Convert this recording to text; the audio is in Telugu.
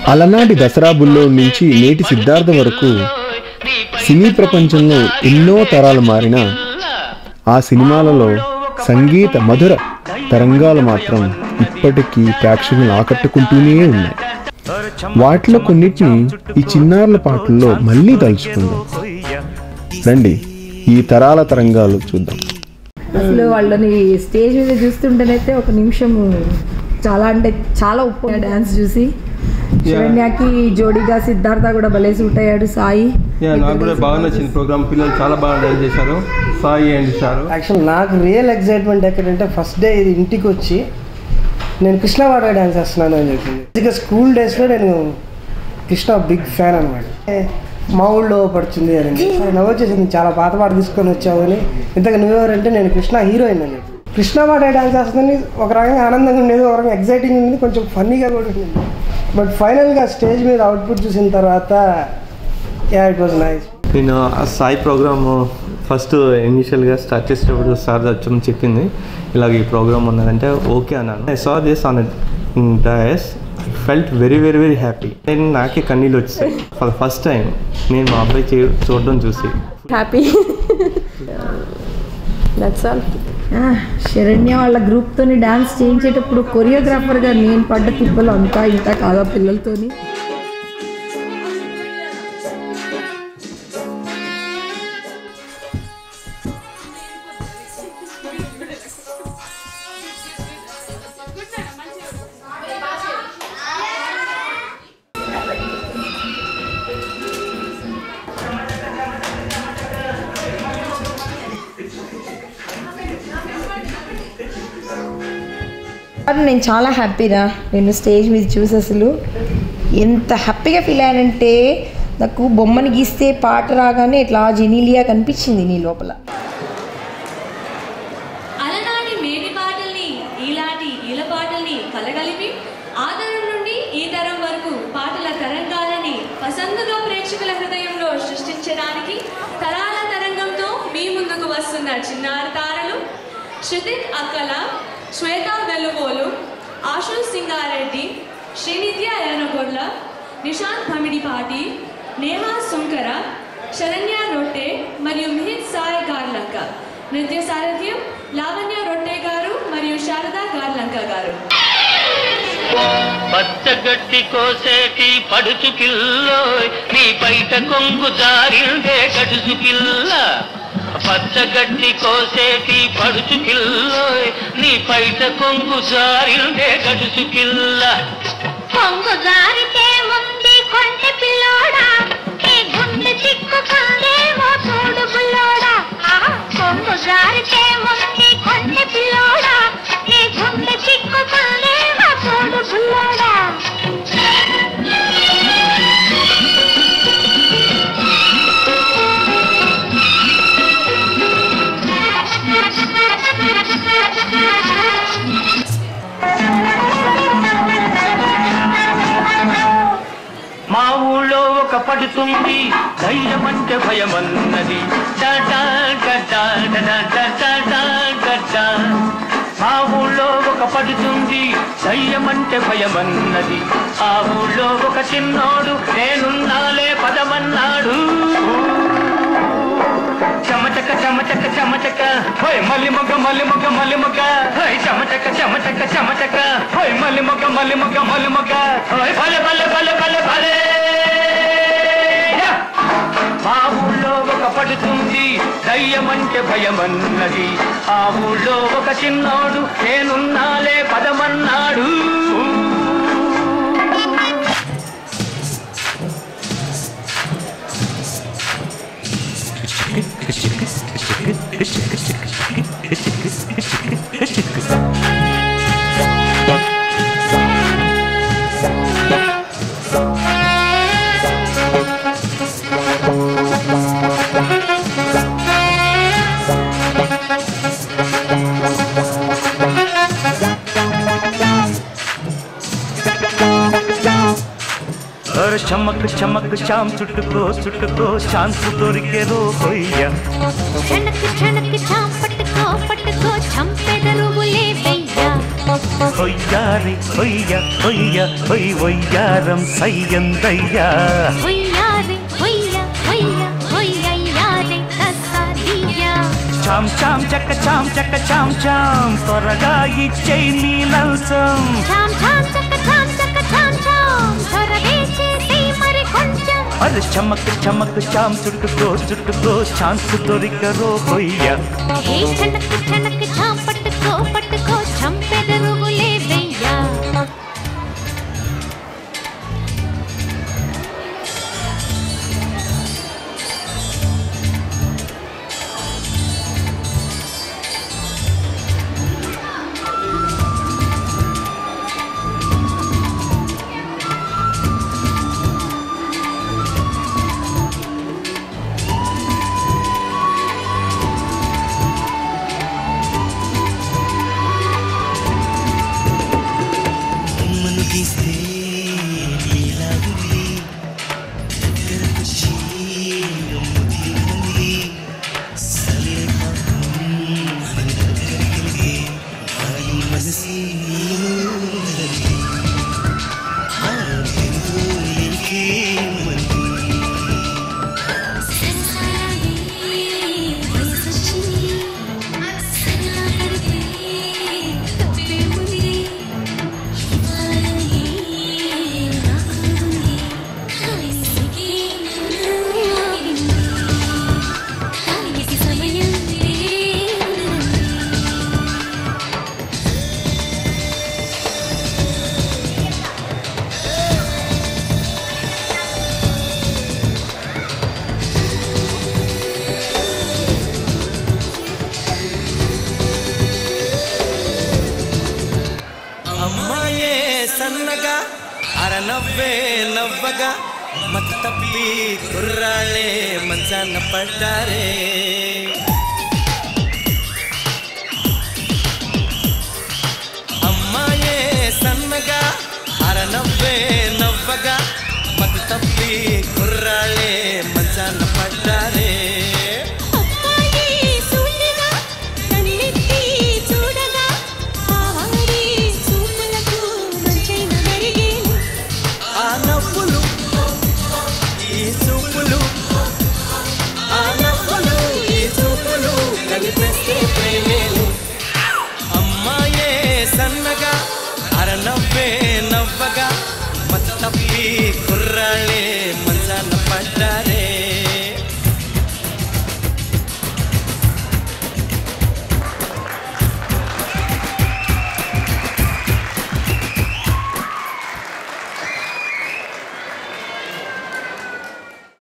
అలనాటి దసరా బుల్లో నుంచి నేటి సిద్ధార్థ వరకు సినీ ప్రపంచంలో ఎన్నో తరాలు మారిన ఆ సినిమాలలో సంగీత మధుర తరంగాలు మాత్రం ఇప్పటికీ ప్రేక్షకులను ఆకట్టుకుంటూనే ఉన్నాయి వాటిలో కొన్నిటిని ఈ చిన్నారుల పాటల్లో మళ్ళీ తలుచుకుందాం రండి ఈ తరాల తరంగాలు చూద్దాం అసలు వాళ్ళని స్టేజ్ మీద చూస్తుంటేనైతే ఒక నిమిషం చాలా అంటే చాలా ఉప్పు డాన్స్ చూసి శరణ్యకి జోడీగా సిద్ధార్థ కూడా భలే సూట్ అయ్యాడు సాయి యా నాకు కూడా బాగా నచ్చింది ప్రోగ్రామ్ పిల్లలు చాలా బాగా డాన్స్ చేశారు సాయి అండ్ సారు యాక్చువల్ నాకు రియల్ ఎగ్జైట్మెంట్ ఎక్కడంటే ఫస్ట్ డే ఇది ఇంటికి వచ్చి నేను కృష్ణవాడ డ్యాన్స్ చేస్తున్నాను అని చెప్పింది ఇక స్కూల్ డేస్లో నేను కృష్ణ బిగ్ ఫ్యాన్ అనమాట మా ఊళ్ళో పడుతుంది అని నవ్వు వచ్చేసింది చాలా పాత పాట తీసుకొని వచ్చావు అని ఇంతగా నువ్వెవరంటే నేను కృష్ణ హీరోయిన్ అని చెప్పి కృష్ణ పాట డ్యాన్స్ చేస్తుందని ఒక రకంగా ఆనందంగా ఉండేది ఒక రకంగా ఎగ్జైటింగ్ ఉంది కొంచెం ఫన్నీగా కూడా ఉండేది బట్ ఫైనల్గా స్టేజ్ మీద అవుట్పుట్ చూసిన తర్వాత యా ఇట్ వాజ్ నైస్ నేను ఆ సాయి ప్రోగ్రామ్ ఫస్ట్ ఇనిషియల్గా స్టార్ట్ చేసేటప్పుడు సార్ వచ్చి చెప్పింది ఇలాగ ఈ ప్రోగ్రామ్ ఉన్నదంటే ఓకే అన్నాను I saw this on dais felt very very very happy నేను నాకే కన్నీళ్ళు వచ్చాయి ఫర్ ఫస్ట్ టైం నేను మా అబ్బాయి చే చూడడం చూసి హ్యాపీ దట్స్ ఆల్ శరణ్య వాళ్ళ గ్రూప్తోని డాన్స్ చేయించేటప్పుడు కొరియోగ్రాఫర్గా నేను పడ్డ తిప్పలు అంతా ఇంత కాదా పిల్లలతోని కానీ నేను చాలా హ్యాపీరా నేను స్టేజ్ మీద చూసి అసలు ఎంత హ్యాపీగా ఫీల్ అయ్యానంటే నాకు బొమ్మని గీస్తే పాట రాగానే ఇట్లా జెనీలియా కనిపించింది నీ లోపల అలనాటి మేటి పాటల్ని ఈలాటి ఈల పాటల్ని కలగలిపి ఆ తరం నుండి ఈ తరం వరకు పాటల తరంగాలని పసందుగా ప్రేక్షకుల హృదయంలో సృష్టించడానికి తరాల తరంగంతో మీ ముందుకు వస్తున్న చిన్నారి తారలు శృతిక్ అక్కల శ్వేత వెలుగోలు ఆశు సింగారెడ్డి శ్రీనిత్య ఎర్రగొడ్ల నిశాంత్ భమిడిపాటి నేహా సుంకర శరణ్య రొట్టె మరియు మిహిత్ సాయి గార్లంక నృత్య సారథ్యం లావణ్య రొట్టె గారు మరియు శారదా గార్లంక గారు పచ్చగడ్డి కోసేటి పడుచు పిల్లోయ్ నీ బయట కొంగు జారిందే గడుసు పిల్ల పచ్చగడ్డి కోసేటి పడుచు పిల్లోయ్ నీ బయట కొంగు జారిందే గడుసు పిల్ల కొంగు జారితే ముందు కొంటె పిల్లోడా నీ గుండె చిక్కుకుందేమో చూడు బుల్లోడా ఆహా, కొంగు జారితే ముందు కొంటె పిల్లోడా నీ గుండె చిక్కుకుందేమో చూడు బుల్లోడా మా ఊళ్ళో ఒక పడుతుంది ధైర్యమంటే భయమన్నది డా డా డా డా డా డా డా డా డా డా. మా ఊళ్ళో ఒక పడుతుంది ధైర్యమంటే భయమన్నది ఆ ఊళ్ళో ఒక చిన్నోడు నేనున్నాలే పదమన్నాడు చెమటక చెమటక చెమటక హోయ్ మల్లి మొగ్గ మల్లి మొగ్గ మల్లి మొగ్గ హోయ్ చెమటక చెమటక చెమటక హోయ్ మల్లి మొగ్గ మల్లి మొగ్గ మల్లి మొగ్గ హోయ్ భలే భలే భలే భలే భలే యా! మా ఊళ్ళో ఒక పడుతుంది దయ్యమంటే భయమన్నది ఆ ఊళ్ళో ఒక చిన్నోడు నేనున్నాలే పదమన్నాడు और चमक चमक चाम చుట్టుకో చుట్టుకో ఛాన్స్ దొరికేదో కొయ్య క్షణక్ క్షణక్ చాం పట్టుకో పట్టుకో చంపెదరు వెయ్య హొయ్యారి హొయ్య హొయ్య హొయ్ వయ్యారం సయ్యందయ్యా హొయ్యారే హొయ్య హొయ్య హొయ్యయ్యారే తస్సదియ్యా చాం చాం చక్క చాం చక్క చాం చాం త్వరగా ఇచ్చేయి నీ లంచం చాం చాం చక్క చాం చక్క చాం చాం త్వరగా చేసి మరి కొంచెం అరే చమక్ చమక్ చాం చుట్టుకో చుట్టుకో ఛాన్స్ దొరికరో హొయ్య ఏ చనక్ చనక్ చాం పట్టుకో పట్టుకో చంపెదరుగులే వెయ్యా అమ్మాయే సన్నగా అరనవ్వే నవ్వగా మత తప్పి కుర్రాళ్ళే మంచాన పడ్డారే అమ్మాయే సన్నగా అరనవ్వే నవ్వగా మత తప్పి కుర్రాళ్ళే మంచాన పడ్డారే అబ్బాయి సూటిగా కన్నెత్తి చూడగా ఆవారి చూపులకు మంచైన వెరిగేను ఆ నవ్వులు ఈ చూపులు ఆ నవ్వులు ఈ చూపులు కలిపేస్తే ప్రేమేలు అమ్మాయే సన్నగా అరనవ్వే నవ్వగా మత తప్పి